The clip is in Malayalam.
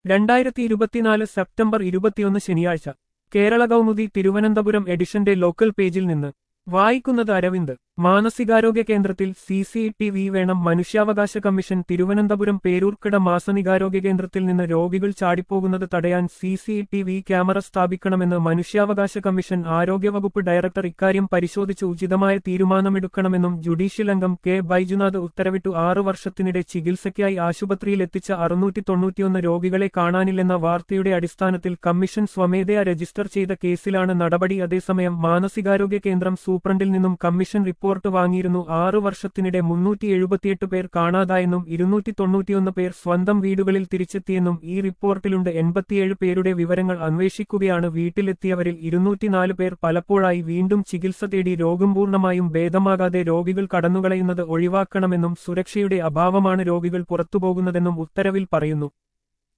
രണ്ടായിരത്തി ഇരുപത്തിനാല് സെപ്റ്റംബർ ഇരുപത്തിയൊന്ന് ശനിയാഴ്ച കേരള കൗമുദി തിരുവനന്തപുരം എഡിഷന്റെ ലോക്കൽ പേജിൽ നിന്ന് വായിക്കുന്നത് അരവിന്ദ് മാനസികാരോഗ്യ കേന്ദ്രത്തിൽ സി സി ടി വി വേണം മനുഷ്യാവകാശ കമ്മീഷൻ തിരുവനന്തപുരം പേരൂർക്കട മാനസികാരോഗ്യ കേന്ദ്രത്തിൽ നിന്ന് രോഗികൾ ചാടിപ്പോകുന്നത് തടയാൻ C C T V camera സ്ഥാപിക്കണമെന്ന് മനുഷ്യാവകാശ കമ്മീഷൻ ആരോഗ്യവകുപ്പ് ഡയറക്ടർ ഇക്കാര്യം പരിശോധിച്ച് ഉചിതമായ തീരുമാനമെടുക്കണമെന്നും ജുഡീഷ്യൽ അംഗം കെ ബൈജുനാഥ് ഉത്തരവിട്ടു ആറു വർഷത്തിനിടെ ചികിത്സയ്ക്കായി ആശുപത്രിയിൽ എത്തിച്ച അറുന്നൂറ്റി തൊണ്ണൂറ്റിയൊന്ന് രോഗികളെ കാണാനില്ലെന്ന വാർത്തയുടെ അടിസ്ഥാനത്തിൽ കമ്മീഷൻ സ്വമേധയാ രജിസ്റ്റർ ചെയ്ത കേസിലാണ് നടപടി അതേസമയം മാനസികാരോഗ്യ കേന്ദ്രം സൂപ്രണ്ടിൽ നിന്നും കമ്മീഷൻ റിപ്പോർട്ട് വാങ്ങിയിരുന്നു ആറു വർഷത്തിനിടെ മുന്നൂറ്റി എഴുപത്തിയെട്ട് പേർ കാണാതായെന്നും ഇരുന്നൂറ്റി തൊണ്ണൂറ്റിയൊന്ന് പേർ സ്വന്തം വീടുകളിൽ തിരിച്ചെത്തിയെന്നും ഈ റിപ്പോർട്ടിലുണ്ട് എൺപത്തിയേഴ് പേരുടെ വിവരങ്ങൾ അന്വേഷിക്കുകയാണ് വീട്ടിലെത്തിയവരിൽ ഇരുന്നൂറ്റിനാല് പേർ പലപ്പോഴായി വീണ്ടും ചികിത്സ തേടി രോഗം പൂർണ്ണമായും ഭേദമാകാതെ രോഗികൾ കടന്നുകളയുന്നത് ഒഴിവാക്കണമെന്നും സുരക്ഷയുടെ അഭാവമാണ് രോഗികൾ പുറത്തുപോകുന്നതെന്നും ഉത്തരവിൽ പറയുന്നു